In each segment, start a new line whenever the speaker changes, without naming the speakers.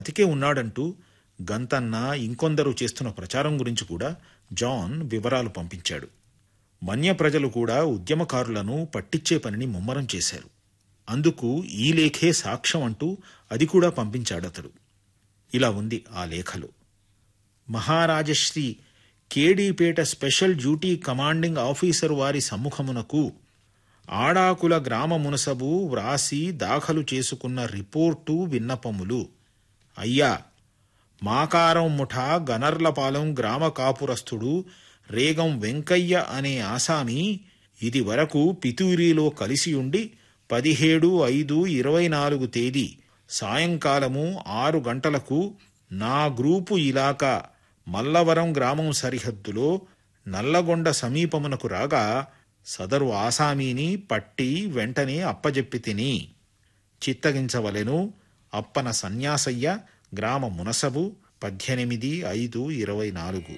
బతికే ఉన్నాడంటూ గంతన్న ఇంకొందరు చేస్తున్న ప్రచారం గురించి కూడా జాన్ వివరాలు పంపించాడు మన్య ప్రజలు కూడా ఉద్యమకారులను పట్టించే పనిని ముమ్మరం చేశారు అందుకు ఈ లేఖే సాక్ష్యం అంటూ అది కూడా పంపించాడతడు ఇలా ఉంది ఆ లేఖలో మహారాజశ్రీ Kedipeta special duty commanding officer వారి సమ్ముఖమునకు ఆడాకుల గ్రామ మునసబు వ్రాసి దాఖలు చేసుకున్న రిపోర్టు విన్నపములు అయ్యా మాకారం ముఠా గనర్లపాలెం గ్రామ కాపురస్థుడు రేగం వెంకయ్య అనే ఆసామి ఇది వరకు పితూరిలో కలిసియుండి పదిహేడు ఐదు ఇరవై నాలుగు తేదీ సాయంకాలము ఆరు గంటలకు నా గ్రూపు ఇలాకా మల్లవరం గ్రామం సరిహద్దులో నల్లగొండ సమీపమునకు రాగా సదరు ఆసామీని పట్టి వెంటనే అప్పజెప్పి తిని చిత్తగించవలెను అప్పన సన్యాసయ్య గ్రామ మునసబు పద్దెనిమిది ఐదు ఇరవై నాలుగు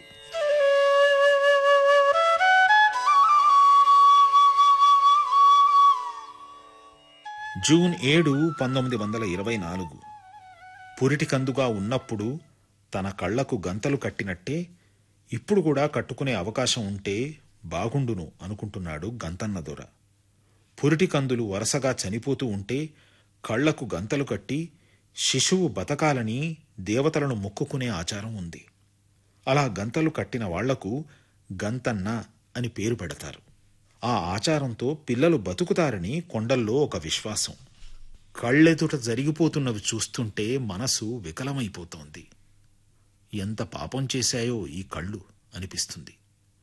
జూన్ ఏడు పంతొమ్మిది వందల ఇరవై నాలుగు పురిటికందుగా ఉన్నప్పుడు తన కళ్లకు గంతలు కట్టినట్టే ఇప్పుడు కూడా కట్టుకునే అవకాశం ఉంటే బాగుండును అనుకుంటున్నాడు గంతన్న దొర పురిటికందులు వరుసగా చనిపోతూ ఉంటే కళ్లకు గంతలు కట్టి శిశువు బతకాలని దేవతలను మొక్కుకునే ఆచారం ఉంది అలా గంతలు కట్టిన వాళ్లకు గంతన్న అని పేరు పెడతారు ఆ ఆచారంతో పిల్లలు బతుకుతారని కొండల్లో ఒక విశ్వాసం కళ్ళెదుట జరిగిపోతున్నవి చూస్తుంటే మనసు వికలమైపోతోంది ఎంత పాపం చేశాయో ఈ కళ్ళు అనిపిస్తుంది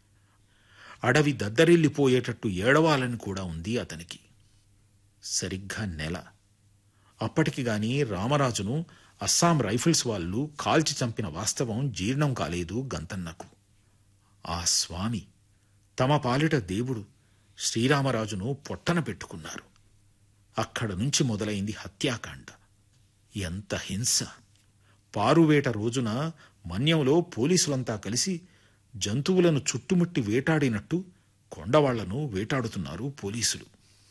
అడవి దద్దరిల్లిపోయేటట్టు ఏడవాలని కూడా ఉంది అతనికి సరిగ్గా నెల అప్పటికి గాని రామరాజును అస్సాం రైఫిల్స్ వాళ్ళు కాల్చి చంపిన వాస్తవం జీర్ణం కాలేదు గంతన్నకు ఆ స్వామి తమ పాలిట దేవుడు శ్రీరామరాజును పొట్టన పెట్టుకున్నారు అక్కడ నుంచి మొదలైంది హత్యాకాండ ఎంత హింస పారువేట రోజున మన్యంలో పోలీసులంతా కలిసి జంతువులను చుట్టుముట్టి వేటాడినట్టు కొండవాళ్లను వేటాడుతున్నారు పోలీసులు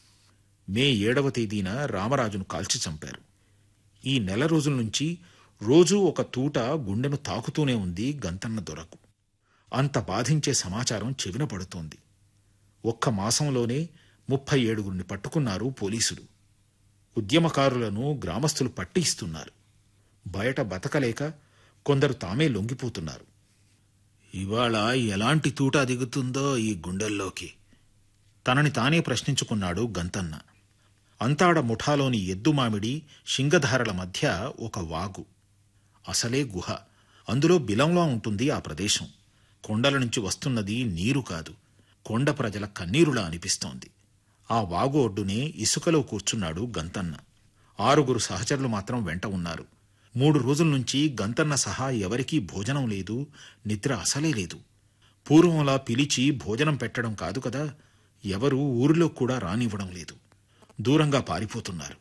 మే ఏడవ తేదీన రామరాజును కాల్చి చంపారు ఈ నెల రోజుల నుంచి రోజూ ఒక తూట గుండెను తాకుతూనే ఉంది గంతన్న దొరకు అంత బాధించే సమాచారం చెవిన పడుతోంది ఒక్క మాసంలోనే ముప్పై ఏడుగురిని పట్టుకున్నారు పోలీసులు ఉద్యమకారులను గ్రామస్తులు పట్టిస్తున్నారు బయట బతకలేక కొందరు తామే లొంగిపోతున్నారు ఇవాళ ఎలాంటి తూట దిగుతుందో ఈ గుండెల్లోకి తనని తానే ప్రశ్నించుకున్నాడు గంతన్న అంతాడ ముఠాలోని ఎద్దుమామిడి శింగధారల మధ్య ఒక వాగు అసలే గుహ అందులో బిలంలా ఉంటుంది ఆ ప్రదేశం కొండల నుంచి వస్తున్నది నీరు కాదు కొండ ప్రజల కన్నీరులా అనిపిస్తోంది ఆ వాగు ఒడ్డునే ఇసుకలో కూర్చున్నాడు గంతన్న ఆరుగురు సహచరులు మాత్రం వెంట ఉన్నారు మూడు రోజుల నుంచి గంతన్న సహా ఎవరికీ భోజనం లేదు నిద్ర అసలే లేదు పూర్వంలా పిలిచి భోజనం పెట్టడం కాదు కదా ఎవరూ ఊరిలో కూడా రానివ్వడం లేదు దూరంగా పారిపోతున్నారు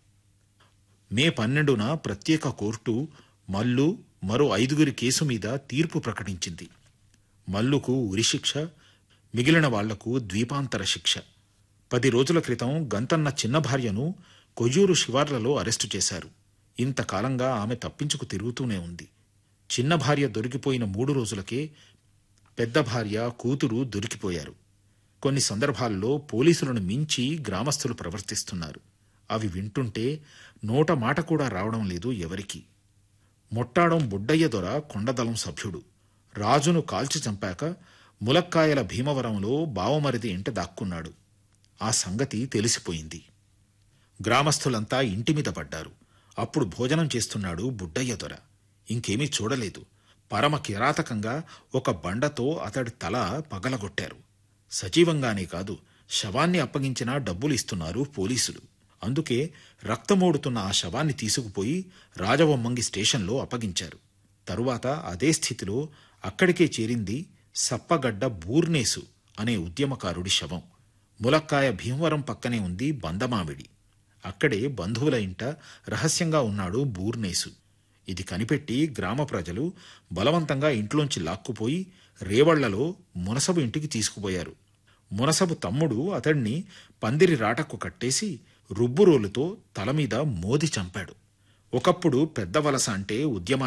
మే పన్నెండున ప్రత్యేక కోర్టు మల్లు మరో ఐదుగురి కేసు మీద తీర్పు ప్రకటించింది మల్లుకు ఉరిశిక్ష మిగిలిన వాళ్లకు ద్వీపాంతర శిక్ష పది రోజుల క్రితం గంతన్న చిన్న భార్యను కొయ్యూరు శివార్లలో అరెస్టు చేశారు ఇంతకాలంగా ఆమె తప్పించుకు తిరుగుతూనే ఉంది చిన్న భార్య దొరికిపోయిన మూడు రోజులకే పెద్ద భార్య కూతురు దొరికిపోయారు కొన్ని సందర్భాల్లో పోలీసులను మించి గ్రామస్తులు ప్రవర్తిస్తున్నారు అవి వింటుంటే నోట మాట కూడా రావడం లేదు ఎవరికి మొట్టాడం బుడ్డయ్య దొర కొండదళం సభ్యుడు రాజును కాల్చి చంపాక ములక్కాయల భీమవరంలో బావమరిది ఇంట దాక్కున్నాడు ఆ సంగతి తెలిసిపోయింది గ్రామస్తులంతా ఇంటి మీద పడ్డారు అప్పుడు భోజనం చేస్తున్నాడు బుడ్డయ్య దొర ఇంకేమీ చూడలేదు పరమ కిరాతకంగా ఒక బండతో అతడి తల పగలగొట్టారు సజీవంగానే కాదు శవాన్ని అప్పగించినా డబ్బులు ఇస్తున్నారు పోలీసులు అందుకే రక్తమోడుతున్న ఆ శవాన్ని తీసుకుపోయి రాజవొమ్మంగి స్టేషన్లో అప్పగించారు తరువాత అదే స్థితిలో అక్కడికే చేరింది సప్పగడ్డ బూర్నేసు అనే ఉద్యమకారుడి శవం ములక్కాయ భీమవరం పక్కనే ఉంది బందమామిడి అక్కడే బంధువుల ఇంట రహస్యంగా ఉన్నాడు బూర్నేసు ఇది కనిపెట్టి గ్రామ ప్రజలు బలవంతంగా ఇంట్లోంచి లాక్కుపోయి రేవళ్లలో మునసబు ఇంటికి తీసుకుపోయారు మునసబు తమ్ముడు అతణ్ణి పందిరి రాటకు కట్టేసి రుబ్బురోలుతో తలమీద మోది చంపాడు ఒకప్పుడు పెద్ద వలస అంటే ఉద్యమ